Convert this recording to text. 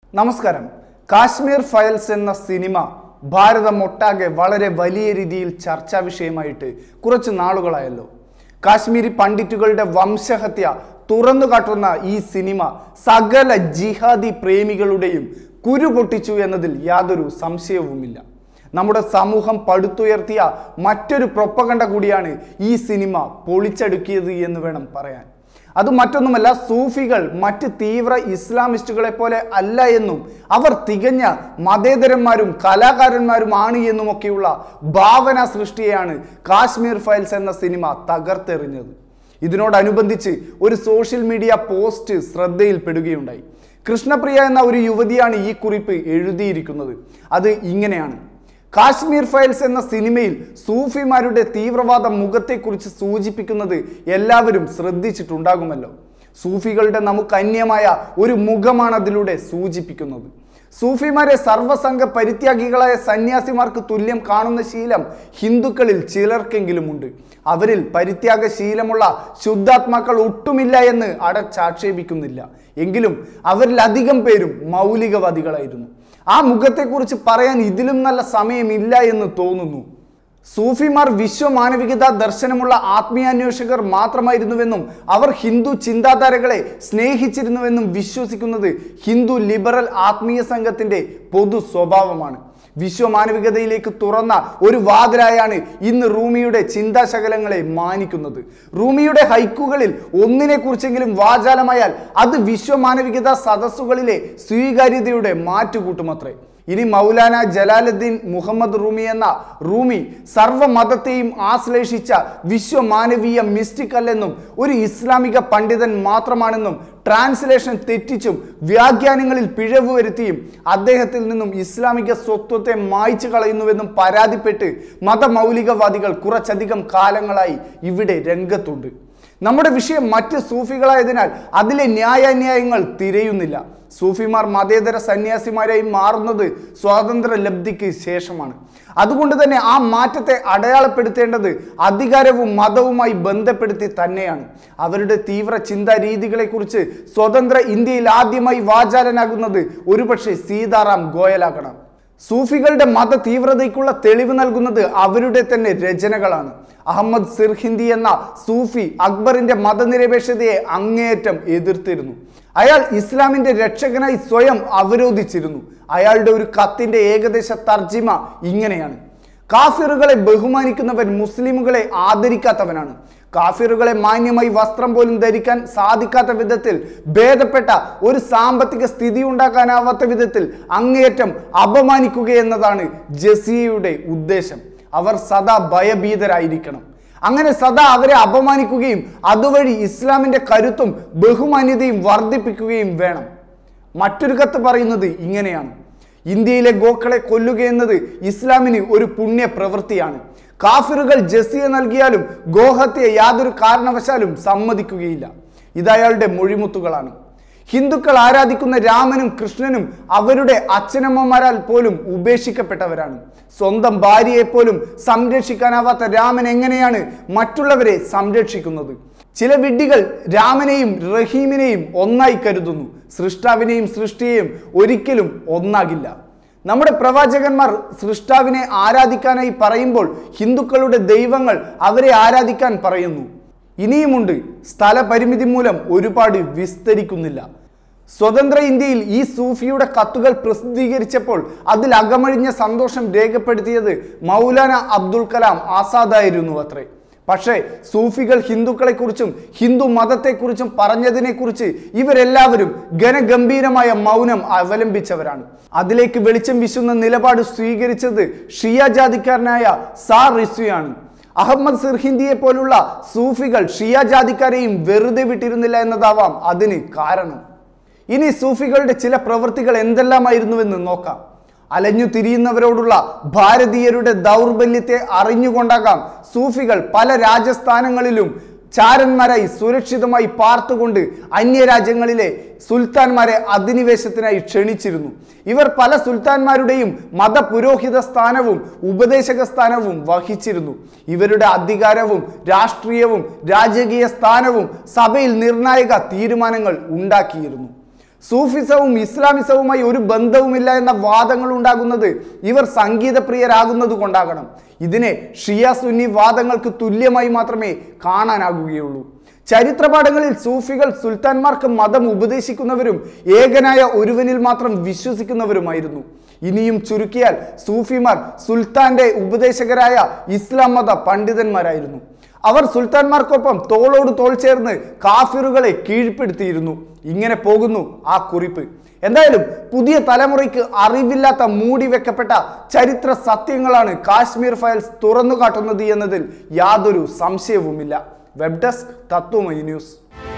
നമസ്കാരം കാശ്മീർ ഫയൽസ് എന്ന സിനിമ ഭാരതം ഒട്ടാകെ വളരെ വലിയ രീതിയിൽ ചർച്ചാ വിഷയമായിട്ട് കുറച്ച് നാളുകളായല്ലോ കാശ്മീരി പണ്ഡിറ്റുകളുടെ വംശഹത്യ തുറന്നു കാട്ടുന്ന ഈ സിനിമ സകല ജിഹാദി പ്രേമികളുടെയും കുരു പൊട്ടിച്ചു എന്നതിൽ യാതൊരു സംശയവുമില്ല നമ്മുടെ സമൂഹം പടുത്തുയർത്തിയ മറ്റൊരു പ്രൊപ്പകണ്ട കൂടിയാണ് ഈ സിനിമ പൊളിച്ചടുക്കിയത് എന്ന് വേണം പറയാൻ അത് മറ്റൊന്നുമല്ല സൂഫികൾ മറ്റ് തീവ്ര ഇസ്ലാമിസ്റ്റുകളെ പോലെ അല്ല എന്നും അവർ തികഞ്ഞ മതേതരന്മാരും കലാകാരന്മാരുമാണ് എന്നുമൊക്കെയുള്ള ഭാവന സൃഷ്ടിയെയാണ് കാശ്മീർ ഫയൽസ് എന്ന സിനിമ തകർത്തെറിഞ്ഞത് ഇതിനോടനുബന്ധിച്ച് ഒരു സോഷ്യൽ മീഡിയ പോസ്റ്റ് ശ്രദ്ധയിൽപ്പെടുകയുണ്ടായി കൃഷ്ണപ്രിയ എന്ന ഒരു യുവതിയാണ് ഈ കുറിപ്പ് എഴുതിയിരിക്കുന്നത് അത് ഇങ്ങനെയാണ് കാശ്മീർ ഫയൽസ് എന്ന സിനിമയിൽ സൂഫിമാരുടെ തീവ്രവാദ മുഖത്തെക്കുറിച്ച് സൂചിപ്പിക്കുന്നത് എല്ലാവരും ശ്രദ്ധിച്ചിട്ടുണ്ടാകുമല്ലോ സൂഫികളുടെ നമുക്ക് അന്യമായ ഒരു മുഖമാണ് അതിലൂടെ സൂചിപ്പിക്കുന്നത് സൂഫിമാരെ സർവസംഘ പരിത്യാഗികളായ സന്യാസിമാർക്ക് തുല്യം കാണുന്ന ശീലം ഹിന്ദുക്കളിൽ ചിലർക്കെങ്കിലുമുണ്ട് അവരിൽ പരിത്യാഗ ശീലമുള്ള ശുദ്ധാത്മാക്കൾ ഒട്ടുമില്ല എന്ന് അടച്ചാക്ഷേപിക്കുന്നില്ല എങ്കിലും അവരിൽ അധികം പേരും മൗലികവാദികളായിരുന്നു ആ മുഖത്തെക്കുറിച്ച് പറയാൻ ഇതിലും നല്ല സമയമില്ല എന്ന് തോന്നുന്നു സൂഫിമാർ വിശ്വമാനവികത ദർശനമുള്ള ആത്മീയാന്വേഷകർ മാത്രമായിരുന്നുവെന്നും അവർ ഹിന്ദു ചിന്താധാരകളെ സ്നേഹിച്ചിരുന്നുവെന്നും വിശ്വസിക്കുന്നത് ഹിന്ദു ലിബറൽ ആത്മീയ സംഘത്തിന്റെ പൊതു സ്വഭാവമാണ് വിശ്വമാനവികതയിലേക്ക് തുറന്ന ഒരു വാതിലായാണ് ഇന്ന് റൂമിയുടെ ചിന്താശകലങ്ങളെ മാനിക്കുന്നത് റൂമിയുടെ ഹൈക്കുകളിൽ ഒന്നിനെ കുറിച്ചെങ്കിലും വാചാലമായാൽ അത് വിശ്വമാനവികത സദസ്സുകളിലെ സ്വീകാര്യതയുടെ മാറ്റുകൂട്ടുമത്രേ ഇനി മൗലാന ജലാലുദ്ദീൻ മുഹമ്മദ് റൂമി എന്ന റൂമി സർവ്വമതത്തെയും ആശ്ലേഷിച്ച വിശ്വമാനവീയ മിസ്റ്റിക് അല്ലെന്നും ഒരു ഇസ്ലാമിക പണ്ഡിതൻ മാത്രമാണെന്നും ട്രാൻസ്ലേഷൻ തെറ്റിച്ചും വ്യാഖ്യാനങ്ങളിൽ പിഴവ് വരുത്തിയും അദ്ദേഹത്തിൽ നിന്നും ഇസ്ലാമിക സ്വത്വത്തെ മായ്ച്ചു കളയുന്നുവെന്നും പരാതിപ്പെട്ട് മതമൗലികവാദികൾ കുറച്ചധികം കാലങ്ങളായി ഇവിടെ രംഗത്തുണ്ട് നമ്മുടെ വിഷയം മറ്റ് സൂഫികളായതിനാൽ അതിലെ ന്യായാന്യായങ്ങൾ തിരയുന്നില്ല സൂഫിമാർ മതേതര സന്യാസിമാരായി മാറുന്നത് സ്വാതന്ത്ര്യ ലബ്ധിക്ക് ശേഷമാണ് അതുകൊണ്ട് തന്നെ ആ മാറ്റത്തെ അടയാളപ്പെടുത്തേണ്ടത് അധികാരവും മതവുമായി ബന്ധപ്പെടുത്തി തന്നെയാണ് അവരുടെ തീവ്ര ചിന്താ രീതികളെക്കുറിച്ച് സ്വതന്ത്ര ഇന്ത്യയിൽ ആദ്യമായി വാചാലനാകുന്നത് ഒരുപക്ഷെ സീതാറാം ഗോയലാകണം സൂഫികളുടെ മത തീവ്രതയ്ക്കുള്ള തെളിവ് നൽകുന്നത് അവരുടെ തന്നെ രചനകളാണ് അഹമ്മദ് സിർഹിന്ദി എന്ന സൂഫി അക്ബറിന്റെ മതനിരപേക്ഷതയെ അങ്ങേയറ്റം എതിർത്തിരുന്നു അയാൾ ഇസ്ലാമിന്റെ രക്ഷകനായി സ്വയം അവരോധിച്ചിരുന്നു അയാളുടെ ഒരു കത്തിന്റെ ഏകദേശ തർജിമ ഇങ്ങനെയാണ് കാഫിറുകളെ ബഹുമാനിക്കുന്നവൻ മുസ്ലിമുകളെ ആദരിക്കാത്തവനാണ് കാഫിറുകളെ മാന്യമായി വസ്ത്രം പോലും ധരിക്കാൻ സാധിക്കാത്ത വിധത്തിൽ ഭേദപ്പെട്ട ഒരു സാമ്പത്തിക സ്ഥിതി ഉണ്ടാക്കാനാവാത്ത വിധത്തിൽ അങ്ങേയറ്റം അപമാനിക്കുക എന്നതാണ് ജസിയയുടെ ഉദ്ദേശം അവർ സദാ ഭയഭീതരായിരിക്കണം അങ്ങനെ സദാ അവരെ അപമാനിക്കുകയും അതുവഴി ഇസ്ലാമിന്റെ കരുത്തും ബഹുമാന്യതയും വർദ്ധിപ്പിക്കുകയും വേണം മറ്റൊരു കത്ത് പറയുന്നത് ഇങ്ങനെയാണ് ഇന്ത്യയിലെ ഗോക്കളെ കൊല്ലുക എന്നത് ഇസ്ലാമിന് ഒരു പുണ്യ പ്രവൃത്തിയാണ് കാഫിറുകൾ ജസിയ നൽകിയാലും ഗോഹത്യെ യാതൊരു കാരണവശാലും സമ്മതിക്കുകയില്ല ഇതയാളുടെ മൊഴിമുത്തുകളാണ് ഹിന്ദുക്കൾ ആരാധിക്കുന്ന രാമനും കൃഷ്ണനും അവരുടെ അച്ഛനമ്മമാരാൽ പോലും ഉപേക്ഷിക്കപ്പെട്ടവരാണ് സ്വന്തം ഭാര്യയെ പോലും സംരക്ഷിക്കാനാവാത്ത രാമൻ എങ്ങനെയാണ് മറ്റുള്ളവരെ സംരക്ഷിക്കുന്നത് ചില വിഡ്ഢികൾ രാമനെയും റഹീമിനെയും ഒന്നായി കരുതുന്നു സൃഷ്ടാവിനെയും സൃഷ്ടിയെയും ഒരിക്കലും ഒന്നാകില്ല നമ്മുടെ പ്രവാചകന്മാർ സൃഷ്ടാവിനെ ആരാധിക്കാനായി പറയുമ്പോൾ ഹിന്ദുക്കളുടെ ദൈവങ്ങൾ അവരെ ആരാധിക്കാൻ പറയുന്നു ഇനിയുമുണ്ട് സ്ഥലപരിമിതി മൂലം ഒരുപാട് വിസ്തരിക്കുന്നില്ല സ്വതന്ത്ര ഇന്ത്യയിൽ ഈ സൂഫിയുടെ കത്തുകൾ പ്രസിദ്ധീകരിച്ചപ്പോൾ അതിൽ അകമഴിഞ്ഞ സന്തോഷം രേഖപ്പെടുത്തിയത് മൗലാന അബ്ദുൽ കലാം ആസാദായിരുന്നു അത്രേ പക്ഷേ സൂഫികൾ ഹിന്ദുക്കളെക്കുറിച്ചും ഹിന്ദു മതത്തെക്കുറിച്ചും പറഞ്ഞതിനെക്കുറിച്ച് ഇവരെല്ലാവരും ഘനഗംഭീരമായ മൗനം അവലംബിച്ചവരാണ് അതിലേക്ക് വെളിച്ചം വീശുന്ന നിലപാട് സ്വീകരിച്ചത് ഷിയ ജാതിക്കാരനായ സാ റിസ്വിയാണ് അഹമ്മദ് സിർഹിന്ദിയെ പോലുള്ള സൂഫികൾ ഷിയ ജാതിക്കാരെയും വെറുതെ വിട്ടിരുന്നില്ല എന്നതാവാം അതിന് കാരണം ഇനി സൂഫികളുടെ ചില പ്രവൃത്തികൾ എന്തെല്ലാമായിരുന്നുവെന്ന് നോക്കാം അലഞ്ഞു തിരിയുന്നവരോടുള്ള ഭാരതീയരുടെ ദൗർബല്യത്തെ അറിഞ്ഞുകൊണ്ടാകാം സൂഫികൾ പല രാജസ്ഥാനങ്ങളിലും ചാരന്മാരായി സുരക്ഷിതമായി പാർത്തുകൊണ്ട് അന്യരാജ്യങ്ങളിലെ സുൽത്താൻമാരെ അധിനിവേശത്തിനായി ക്ഷണിച്ചിരുന്നു ഇവർ പല സുൽത്താൻമാരുടെയും മതപുരോഹിത സ്ഥാനവും ഉപദേശക സ്ഥാനവും വഹിച്ചിരുന്നു ഇവരുടെ അധികാരവും രാഷ്ട്രീയവും രാജകീയ സ്ഥാനവും സഭയിൽ നിർണായക തീരുമാനങ്ങൾ ഉണ്ടാക്കിയിരുന്നു സൂഫിസവും ഇസ്ലാമിസവുമായി ഒരു ബന്ധവുമില്ല എന്ന വാദങ്ങൾ ഉണ്ടാകുന്നത് ഇവർ സംഗീതപ്രിയരാകുന്നത് കൊണ്ടാകണം ഇതിനെ ഷിയ സുന്നി വാദങ്ങൾക്ക് തുല്യമായി മാത്രമേ കാണാനാകുകയുള്ളൂ ചരിത്രപാഠങ്ങളിൽ സൂഫികൾ സുൽത്താൻമാർക്ക് മതം ഉപദേശിക്കുന്നവരും ഏകനായ ഒരുവനിൽ മാത്രം വിശ്വസിക്കുന്നവരുമായിരുന്നു ഇനിയും ചുരുക്കിയാൽ സൂഫിമാർ സുൽത്താന്റെ ഉപദേശകരായ ഇസ്ലാം മത പണ്ഡിതന്മാരായിരുന്നു അവർ സുൽത്താൻമാർക്കൊപ്പം തോളോട് തോൾ ചേർന്ന് കാഫിറുകളെ കീഴ്പ്പെടുത്തിയിരുന്നു ഇങ്ങനെ പോകുന്നു ആ കുറിപ്പ് എന്തായാലും പുതിയ തലമുറയ്ക്ക് അറിവില്ലാത്ത മൂടി വെക്കപ്പെട്ട ചരിത്ര സത്യങ്ങളാണ് കാശ്മീർ ഫയൽസ് തുറന്നു കാട്ടുന്നത് എന്നതിൽ യാതൊരു സംശയവുമില്ല വെബ് ഡെസ്ക് തത്വമൈ ന്യൂസ്